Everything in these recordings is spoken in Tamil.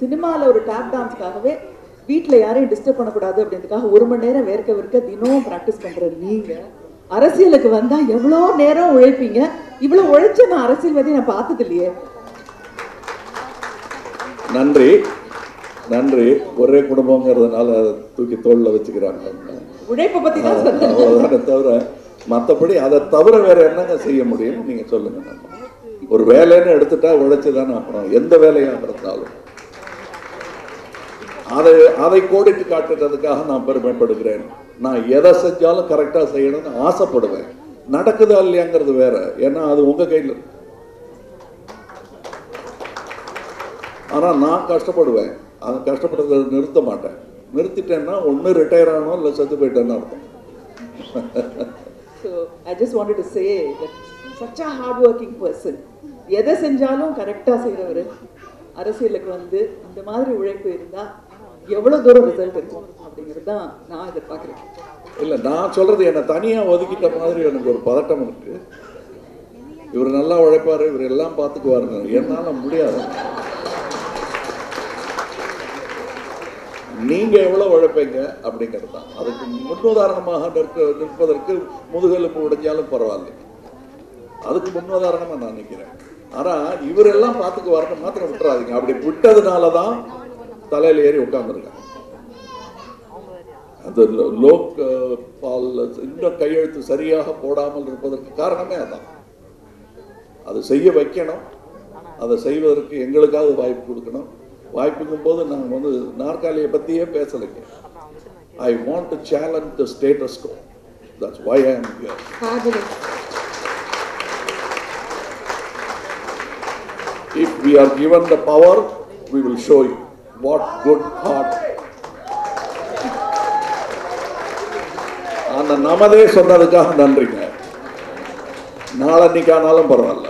சினிமாவில் ஒரு டேப் டான்ஸ்க்காகவே வீட்டில் யாரையும் டிஸ்டர்ப் பண்ணக்கூடாது அப்படின்றதுக்காக ஒரு மணி நேரம் வேர்க்க வேர்க்க தினமும் ப்ராக்டிஸ் பண்ணுற நீங்கள் அரசியலுக்கு வந்தால் எவ்வளோ நேரம் உழைப்பீங்க இவ்வளோ உழைச்ச நான் அரசியல்வாதி நான் பார்த்தது இல்லையே நன்றி நன்றி ஒரே குடும்பங்கிறதுனால அதை தூக்கி தோல்ல வச்சுக்கிறாங்க உழைப்பை பற்றி தான் சொன்னேன் அவ்வளவுதானே தவிர மற்றபடி அதை தவிர வேற என்னங்க செய்ய முடியும் நீங்க சொல்லுங்க நம்ம ஒரு வேலைன்னு எடுத்துட்டா உழைச்சு தானே ஆகணும் எந்த வேலையாக இருந்தாலும் அதை அதை கோடிட்டு காட்டுறதுக்காக நான் பெருமைப்படுகிறேன் நான் எதை செஞ்சாலும் கரெக்டாக செய்யணும்னு ஆசைப்படுவேன் நடக்குதா இல்லையாங்கிறது வேற ஏன்னா அது உங்க கையில் இருக்கு ஆனா நான் கஷ்டப்படுவேன் அது கஷ்டப்படுறத நிறுத்த மாட்டேன் நிறுத்திட்டேன்னா ஒன்று ரிட்டையர் ஆகணும் இல்லை செத்து போயிட்டேன்னு அர்த்தம் so I just wanted to say that such a hard working person எதை செஞ்சாலும் கரெக்டாக செய்கிறவர் அரசியலுக்கு வந்து இந்த மாதிரி உழைப்பு இருந்தால் எவ்வளோ தூரம் ரிசல்ட் இருக்கும் அப்படிங்கிறது தான் நான் எதிர்பார்க்குறேன் இல்லை நான் சொல்றது என்னை தனியாக ஒதுக்கிட்ட மாதிரி எனக்கு ஒரு பதட்டம் இருக்கு இவர் நல்லா உழைப்பாரு இவர் எல்லாம் பார்த்துக்குவாருங்க என்னால் முடியாது நீங்க எவ்வளவு உழைப்பீங்க அப்படிங்கிறது தான் அதுக்கு முன்னுதாரணமாக நிற்க நிற்பதற்கு முதுகெலும்பு உடைஞ்சாலும் பரவாயில்லை அதுக்கு முன்னுதாரணமா நான் நிற்கிறேன் ஆனா இவரெல்லாம் பார்த்துக்குவாருன்னு மாத்திரம் விட்டுறாதீங்க அப்படி விட்டதுனால தான் தலையில ஏறி உட்கார்ந்துருக்காங்க அந்த லோ- லோக் அஹ், பால் இன்னும் கையெழுத்து சரியாக போடாமல் இருப்பதற்கு காரணமே அதான் அது செய்ய வைக்கணும் அதை செய்வதற்கு எங்களுக்காவது வாய்ப்பு கொடுக்கணும் வாய்ப்புக்கும் போது நாங்கள் வந்து நாற்காலியை பற்றியே பேசலைங்க I want to challenge the status quo that's why I am here if we are given the power we will show you what good heart அந்த நமதே சொன்னதுக்காக நன்றிங்க நாளன்னைக்கானாலும் பரவாயில்ல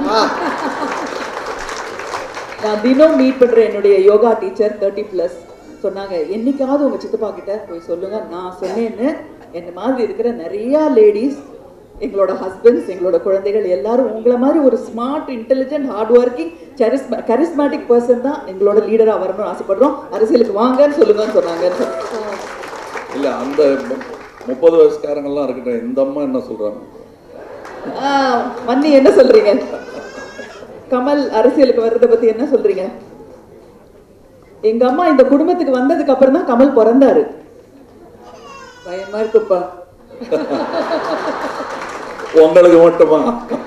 நான் தினம் மீட் பண்ற என்னுடைய யோகா டீச்சர் தேர்ட்டி ப்ளஸ் சொன்னாங்க என்னைக்காவது உங்க சித்தப்பா கிட்ட போய் சொல்லுங்க நான் சொன்னேன்னு என்ன மாதிரி இருக்கிற நிறைய லேடிஸ் எங்களோட ஹஸ்பண்ட்ஸ் எங்களோட குழந்தைகள் எல்லாரும் உங்களை மாதிரி ஒரு smart intelligent hard working charismatic person தான் எங்களோட லீடராக வரணும்னு ஆசைப்படுறோம் அரசியலுக்கு வாங்கன்னு சொல்லுங்கன்னு சொன்னாங்க இல்ல அந்த மு- முப்பது வயசுக்காரங்கெல்லாம் இருக்கட்டும் இந்த அம்மா என்ன சொல்றாங்க ஆஹ், மன்னி என்ன சொல்றீங்க கமல் அரசியலுக்கு வர்றதை பத்தி என்ன சொல்றீங்க எங்க அம்மா இந்த குடும்பத்துக்கு வந்ததுக்கு அப்புறம் தான் கமல் பிறந்தாரு பயமா இருக்குப்பா உங்களுக்கு மட்டுமா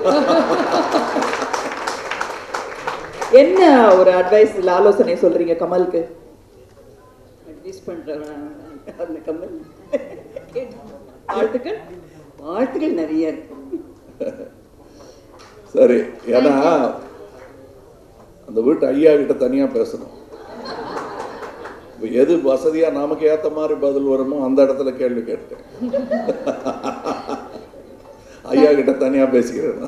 என்ன ஒரு அட்வைஸ் இல்ல ஆலோசனை சொல்றீங்க கமலுக்கு அட்வைஸ் பண்ணுறவன் அந்த கமல் வாழ்த்துக்கள் வாழ்த்துக்கள் நிறைய இருக்கு சரி ஏன்னா அந்த வீட்டு ஐயா கிட்ட தனியா பேசணும் இப்ப எது வசதியா நமக்கு ஏத்த மாதிரி பதில் வருமோ அந்த இடத்துல கேள்வி கேட்டேன் ஐயா கிட்ட தனியா பேசிக்கிறேன்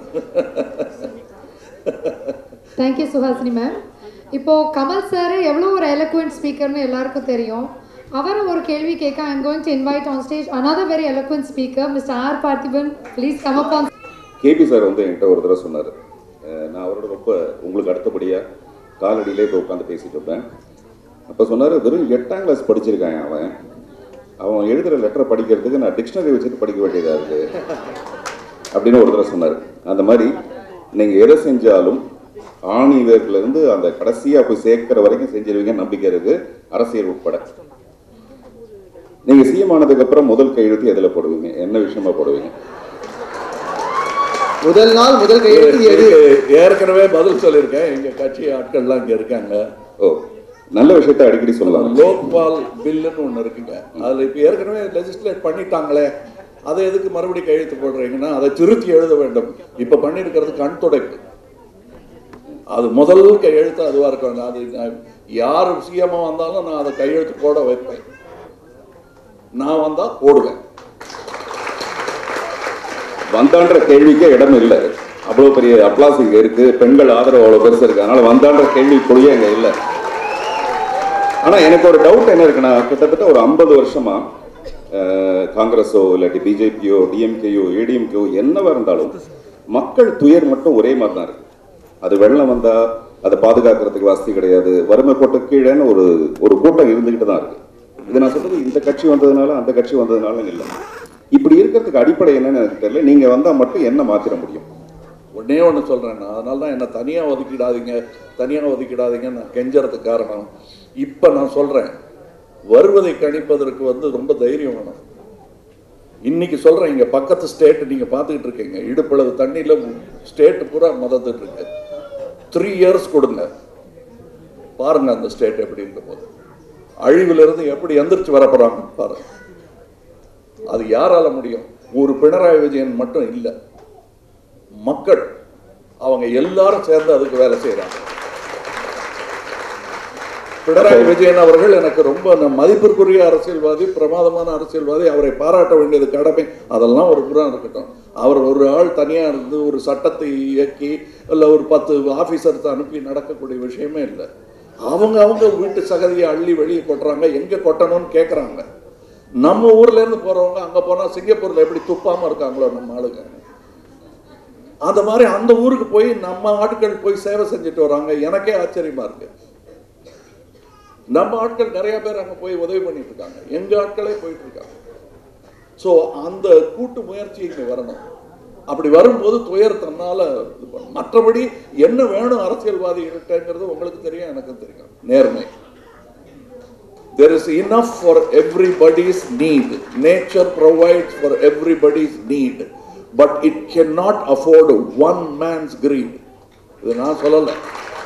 தேங்க்யூ சுஹாசினி மேம் இப்போ கமல் சார் எவ்வளோ ஒரு எலக்வென்ட் ஸ்பீக்கர்னு எல்லாருக்கும் தெரியும் அவரை ஒரு கேள்வி கேட்க I'm going to invite on stage another very eloquent speaker mister R Parthiban please come up on KP sir வந்து என்கிட்ட ஒரு தடவை சொன்னார் நான் அவரோட ரொம்ப உங்களுக்கு அடுத்தபடியாக காலடியிலே போய் உட்காந்து பேசிட்டு இருப்பேன் அப்போ சொன்னார் வெறும் எட்டாம் கிளாஸ் படிச்சிருக்கான் அவன் அவன் எழுதுகிற லெட்டரை படிக்கிறதுக்கு நான் டிக்ஷனரி வச்சுட்டு படிக்க வேண்டியதாக இருக்குது அப்படின்னு ஒரு தடவை சொன்னார் அந்த மாதிரி நீங்கள் எதை செஞ்சாலும் ஆணிவேர்லேருந்து அந்த கடைசியாக போய் சேர்க்கிற வரைக்கும் செஞ்சிருவீங்க நம்பிக்கை இருக்கு அரசியல் உட்பட நீங்கள் சிஎம் ஆனதுக்கப்புறம் முதல் கையெழுத்து எதில் போடுவீங்க என்ன விஷயமா போடுவீங்க முதல் நாள் முதல் கையெழுத்து எது இதுக்கு ஏற்கனவே பதில் சொல்லியிருக்கேன் எங்க கட்சி ஆட்கள்லாம் இங்க இருக்காங்க ஓ நல்ல விஷயத்தை அடிக்கடி சொல்லலாம் லோக்பால் பில்லுன்னு ஒண்ணு இருக்குங்க அதுல இப்ப ஏற்கனவே லெஜிஸ்லேட் பண்ணிட்டாங்களே அதை எதுக்கு மறுபடியும் கையெழுத்து போடுறீங்கன்னா அதை திருத்தி எழுத வேண்டும் இப்ப பண்ணியிருக்கிறது கண் துடைப்பு அது முதல் கையெழுத்து அதுவா இருக்கும் அது நான் யார் சிஎம்மா வந்தாலும் நான் அதை கையெழுத்து போட வைப்பேன் நான் வந்தா போடுவேன் வந்தான்ற கேள்விக்கே இடம் இல்லை அவ்வளவு பெரிய அப்ளாஸ் இங்க இருக்கு பெண்கள் ஆதரவு அவ்வளவு பெருசு இருக்கு அதனால வந்தான்ற கேள்வி பொழியே அங்க இல்லை ஆனா எனக்கு ஒரு டவுட் என்ன இருக்குன்னா கிட்டத்தட்ட ஒரு ஐம்பது வருஷமா அஹ், காங்கிரஸோ இல்லாட்டி பிஜேபியோ டிஎம்கேயோ ஏடிஎம்கேயோ என்னவா இருந்தாலும் மக்கள் துயர் மட்டும் ஒரே மாதிரி தான் இருக்கு அது வெள்ளம் வந்தா அதை பாதுகாக்கிறதுக்கு வசதி கிடையாது வறுமை கோட்டை கீழேன்னு ஒரு ஒரு கூட்டம் இருந்துகிட்டு தான் இருக்கு இது நான் சொல்றது இந்த கட்சி வந்ததுனால அந்த கட்சி வந்ததுனால இல்லை இப்படி இருக்கிறதுக்கு அடிப்படை என்னன்னு எனக்கு தெரியல நீங்க வந்தா மட்டும் என்ன மாத்திர முடியும் ஒன்னே ஒன்று சொல்கிறேன் நான் அதனால தான் என்னை தனியாக ஒதுக்கிடாதீங்க தனியாக ஒதுக்கிடாதீங்க நான் கெஞ்சறதுக்கு காரணம் இப்போ நான் சொல்கிறேன் வருவதை கணிப்பதற்கு வந்து ரொம்ப தைரியம் வேணும் இன்னைக்கு சொல்கிறேன் இங்கே பக்கத்து ஸ்டேட் நீங்கள் பார்த்துக்கிட்டு இருக்கீங்க இடுப்பளவு தண்ணியில் ஸ்டேட் பூரா மதத்துட்டு இருக்கு த்ரீ இயர்ஸ் கொடுங்க பாருங்க அந்த ஸ்டேட் எப்படி இருக்க போது அழிவிலிருந்து எப்படி எந்திரிச்சு வர போறாங்கன்னு பாருங்க அது யாரால முடியும் ஒரு பினராயி விஜயன் மட்டும் இல்லை மக்கள் அவங்க எல்லாரும் சேர்ந்து அதுக்கு வேலை செய்யறாங்க பினராயி விஜயன் அவர்கள் எனக்கு ரொம்ப ந- மதிப்பிற்குரிய அரசியல்வாதி பிரமாதமான அரசியல்வாதி அவரை பாராட்ட வேண்டியது கடமை அதெல்லாம் ஒரு புறம் இருக்கட்டும் அவர் ஒரு ஆள் தனியா இருந்து ஒரு சட்டத்தை இயக்கி இல்லை ஒரு பத்து ஆபீசர்ஸ் அனுப்பி நடக்கக்கூடிய விஷயமே இல்லை அவங்க அவங்க வீட்டு சகதியை அள்ளி வெளியே கொட்டுறாங்க எங்க கொட்டணும்னு கேட்குறாங்க நம்ம ஊர்ல இருந்து போறவங்க அங்க போனா சிங்கப்பூர்ல எப்படி துப்பாம இருக்காங்களோ நம்ம ஆளுங்க அந்த மாதிரி அந்த ஊருக்கு போய் நம்ம ஆட்கள் போய் சேவை செஞ்சுட்டு வராங்க எனக்கே ஆச்சரியமா இருக்கு நம்ம ஆட்கள் நிறைய பேர் அங்க போய் உதவி பண்ணிட்டு இருக்காங்க எங்க ஆட்களே போயிட்டு இருக்காங்க ஸோ அந்த கூட்டு முயற்சி இங்க வரணும் அப்படி வரும்போது துயர் தன்னால இது பண்ணும். மற்றபடி என்ன வேணும் அரசியல்வாதிகள்கிட்டங்கிறது உங்களுக்கு தெரியும் எனக்கும் தெரியும் நேர்மை there is enough for everybody's need nature provides for everybody's need but it cannot afford one man's greed இது நான் சொல்லல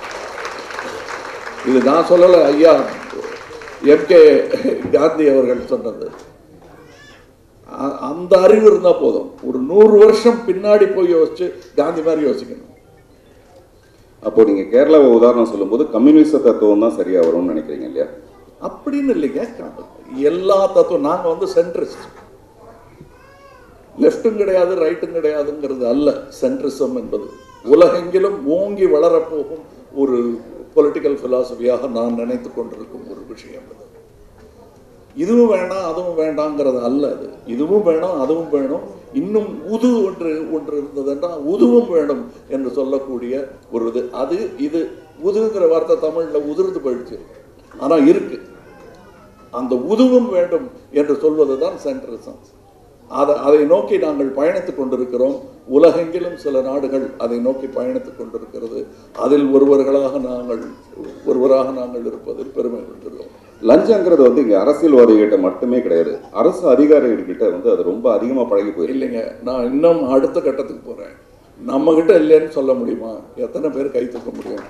இது நான் சொல்லல ஐயா எம்கே காந்தி அவர்கள் சொன்னது அ- அந்த அறிவு இருந்தா போதும் ஒரு நூறு வருஷம் பின்னாடி போய் யோசிச்சு காந்தி மாதிரி யோசிக்கணும் அப்போ நீங்க கேரளாவை உதாரணம் சொல்லும்போது கம்யூனிச தத்துவம் தான் சரியா வரும்னு நினைக்கிறீங்க இல்லையா அப்படின்னு இல்லைங்க எல்லா தத்துவம் நாங்க வந்து சென்ட்ரிஸ்ட் லெஃப்ட்டும் கிடையாது ரைட்டும் கிடையாதுங்கிறது அல்ல சென்ட்ரிசம் என்பது உலகெங்கிலும் ஓங்கி வளரப்போகும் ஒரு பொலிட்டிக்கல் பிலாசபியாக நான் நினைத்து கொண்டிருக்கும் ஒரு விஷயம் அது இதுவும் வேண்டாம் அதுவும் வேண்டாங்கிறது அல்ல அது இதுவும் வேணும் அதுவும் வேணும் இன்னும் உது ஒன்று ஒன்று இருந்ததுன்னா உதுவும் வேணும் என்று சொல்லக்கூடிய ஒரு இது அது இது உதுங்கிற வார்த்தை தமிழ்ல உதிர்ந்து போயிடுச்சு ஆனா இருக்கு அந்த உதுவும் வேண்டும் என்று சொல்வதுதான் சென்ட்ரிசம் அதை அதை நோக்கி நாங்கள் பயணித்துக் கொண்டிருக்கிறோம் உலகெங்கிலும் சில நாடுகள் அதை நோக்கி பயணித்துக் கொண்டிருக்கிறது அதில் ஒருவர்களாக நாங்கள் ஒருவராக நாங்கள் இருப்பதில் பெருமை கொள்கிறோம் லஞ்சங்கிறது வந்து இங்க அரசியல்வாதிகிட்ட மட்டுமே கிடையாது அரசு அதிகாரிகள்கிட்ட வந்து அது ரொம்ப அதிகமா பழகி போயிருக்கு இல்லைங்க நான் இன்னும் அடுத்த கட்டத்துக்கு போறேன் நம்ம கிட்ட இல்லைன்னு சொல்ல முடியுமா எத்தனை பேர் கை தூக்க முடியும்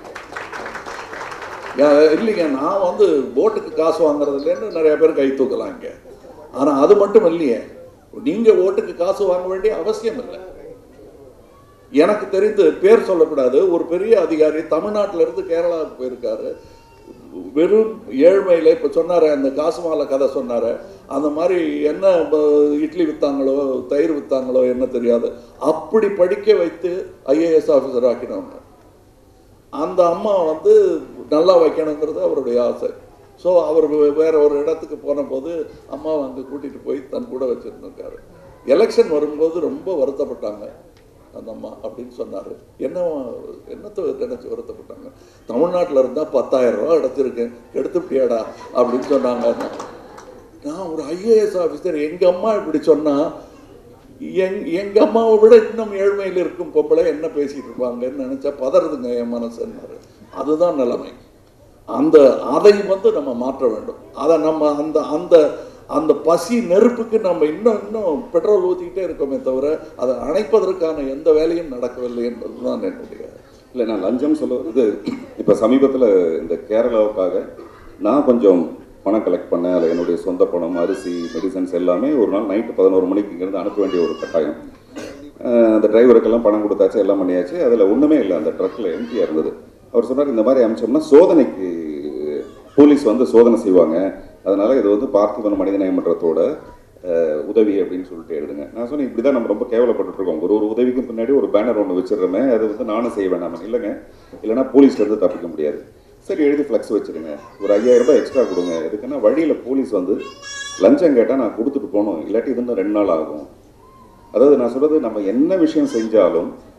யா- இல்லைங்க நான் வந்து ஓட்டுக்கு காசு வாங்குறது இல்லைன்னு நிறைய பேர் கை தூக்கலாம் இங்க ஆனா அது மட்டும் இல்லையே நீங்க ஓட்டுக்கு காசு வாங்க வேண்டிய அவசியம் இல்லை எனக்கு தெரிந்து பேர் சொல்லக்கூடாது ஒரு பெரிய அதிகாரி தமிழ்நாட்டில இருந்து கேரளாவுக்கு போயிருக்காரு வெறும் ஏழ்மையில இப்ப சொன்னாரு அந்த காசு மாலை கதை சொன்னாரு அந்த மாதிரி என்ன ப- இட்லி வித்தாங்களோ தயிர் வித்தாங்களோ என்ன தெரியாது அப்படி படிக்க வைத்து ஐஏஎஸ் ஆஃபீஸர் ஆக்கினவங்க அந்த அம்மா வந்து நல்லா வைக்கணுங்கிறது அவருடைய ஆசை ஸோ அவர் வே- வேற ஒரு இடத்துக்கு போன போது அம்மாவை அங்கே கூட்டிட்டு போய் தன் கூட வச்சிருந்திருக்காரு எலெக்ஷன் வரும்போது ரொம்ப வருத்தப்பட்டாங்க அந்த அம்மா அப்படின்னு சொன்னாரு என்ன என்னத்தை நினைச்சு வருத்தப்பட்டாங்க தமிழ்நாட்டில் இருந்தா பத்தாயிரம் ரூபா எடுத்திருக்கேன் எடுத்துட்டியாடா அப்படின்னு சொன்னாங்க நான் ஒரு ஐஏஎஸ் ஆஃபீஸர் எங்க அம்மா இப்படி சொன்னா எங் எங்க அம்மாவை விட இன்னும் ஏழ்மையில் இருக்கும் பொம்பளை என்ன பேசிட்டு இருப்பாங்கன்னு நினைச்சா பதறதுங்க என் மனசுன்னாரு அதுதான் நிலைமை அந்த அதை வந்து நம்ம மாற்ற வேண்டும் அதை நம்ம அந்த அந்த அந்த பசி நெருப்புக்கு நம்ம இன்னும் இன்னும் பெட்ரோல் ஊற்றிக்கிட்டே இருக்கோமே தவிர அதை அணைப்பதற்கான எந்த வேலையும் நடக்கவில்லை என்பதுதான் என்னுடைய இல்லை நான் லஞ்சம் சொல்ல இது இப்போ சமீபத்தில் இந்த கேரளாவுக்காக நான் கொஞ்சம் பணம் கலெக்ட் பண்ணேன் அதில் என்னுடைய சொந்த பணம் அரிசி மெடிசன்ஸ் எல்லாமே ஒரு நாள் நைட்டு பதினோரு மணிக்கு இங்கேருந்து அனுப்ப வேண்டிய ஒரு கட்டாயம் அஹ் அந்த டிரைவருக்கெல்லாம் பணம் கொடுத்தாச்சு எல்லாம் பண்ணியாச்சு அதில் ஒன்றுமே இல்லை அந்த ட்ரக்கில் எம்டியாக இருந்தது அவர் சொன்னார் இந்த மாதிரி அமிச்சோம்னா சோதனைக்கு போலீஸ் வந்து சோதனை செய்வாங்க அதனால இது வந்து பார்த்திபன் மனிதநேய மன்றத்தோட அஹ், உதவி அப்படின்னு சொல்லிட்டு எழுதுங்க நான் சொன்னேன் இப்படி தான் நம்ம ரொம்ப கேவலப்பட்டுட்டு இருக்கோம் ஒரு ஒரு உதவிக்கும் பின்னாடி ஒரு பேனர் ஒன்று வச்சிடுறோமே அது வந்து நானும் செய்ய வேண்டாம் இல்லைங்க இல்லைன்னா போலீஸ்ல இருந்து தப்பிக்க முடியாது சரி எழுதி ஃப்ளெக்ஸ் வச்சிருங்க ஒரு ஐயாயிரம் ரூபாய் எக்ஸ்ட்ரா கொடுங்க எதுக்குன்னா வழியில் போலீஸ் வந்து லஞ்சம் கேட்டால் நான் கொடுத்துட்டு போகணும் இல்லாட்டி இது இன்னும் ரெண்டு நாள் ஆகும் அதாவது நான் சொல்றது நம்ம என்ன விஷயம் செஞ்சாலும்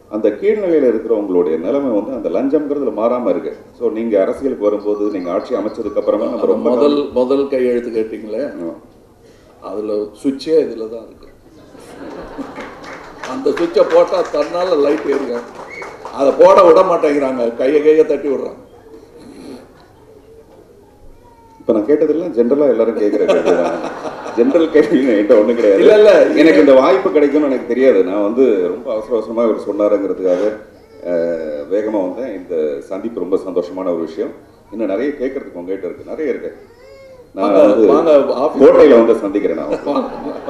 அந்த கீழ்நிலையில் இருக்கிறவங்களுடைய நிலைமை வந்து அந்த லஞ்சம்ங்கிறதுல மாறாம இருக்கு ஸோ நீங்க அரசியலுக்கு வரும்போது நீங்க ஆட்சி அமைச்சதுக்கு அப்புறமா நம்ம அது ரொம்ப முதல் முதல் கையெழுத்து கேட்டீங்களே ஆமா. அதுல சுவிட்சே இதுல தான் இருக்கு அந்த சுவிட்சை போட்டா தன்னால லைட் எரியும் அதை போட விட மாட்டேங்கிறாங்க கையை கையை தட்டி விடுறாங்க இப்ப நான் கேட்டதெல்லாம் ஜென்ரலா எல்லாரும் கேட்கிற கேள்வி ஜென்ரல் கேள்வி என்கிட்ட ஒண்ணும் கிடையாது இல்ல, இல்ல. எனக்கு இந்த வாய்ப்பு கிடைக்கும்னு எனக்கு தெரியாது நான் வந்து ரொம்ப அவசர அவசரமா இவர் சொன்னாருங்கிறதுக்காக அஹ், வேகமா வந்தேன் இந்த சந்திப்பு ரொம்ப சந்தோஷமான ஒரு விஷயம் இன்னும் நிறைய கேட்கறதுக்கு உங்ககிட்ட இருக்கு நிறைய இருக்கு நான் வாங்க, வந்து வாங்க, office கோட்டையில வந்து சந்திக்கிறேன் நான் உங்களை.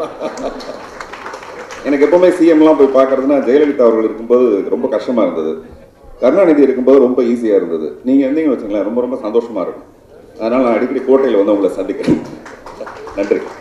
எனக்கு எப்பவுமே சிஎம்லாம் போய் பார்க்கறதுனா ஜெயலலிதா அவர்கள் இருக்கும்போது ரொம்ப கஷ்டமா இருந்தது கருணாநிதி இருக்கும்போது ரொம்ப ஈஸியா இருந்தது நீங்க இருந்தீங்கன்னு வச்சுங்களேன் ரொம்ப ரொம்ப சந்தோஷமா இருக்கும் அதனால நான் அடிக்கடி கோட்டையில வந்து உங்களை சந்திக்கிறேன் நன்றி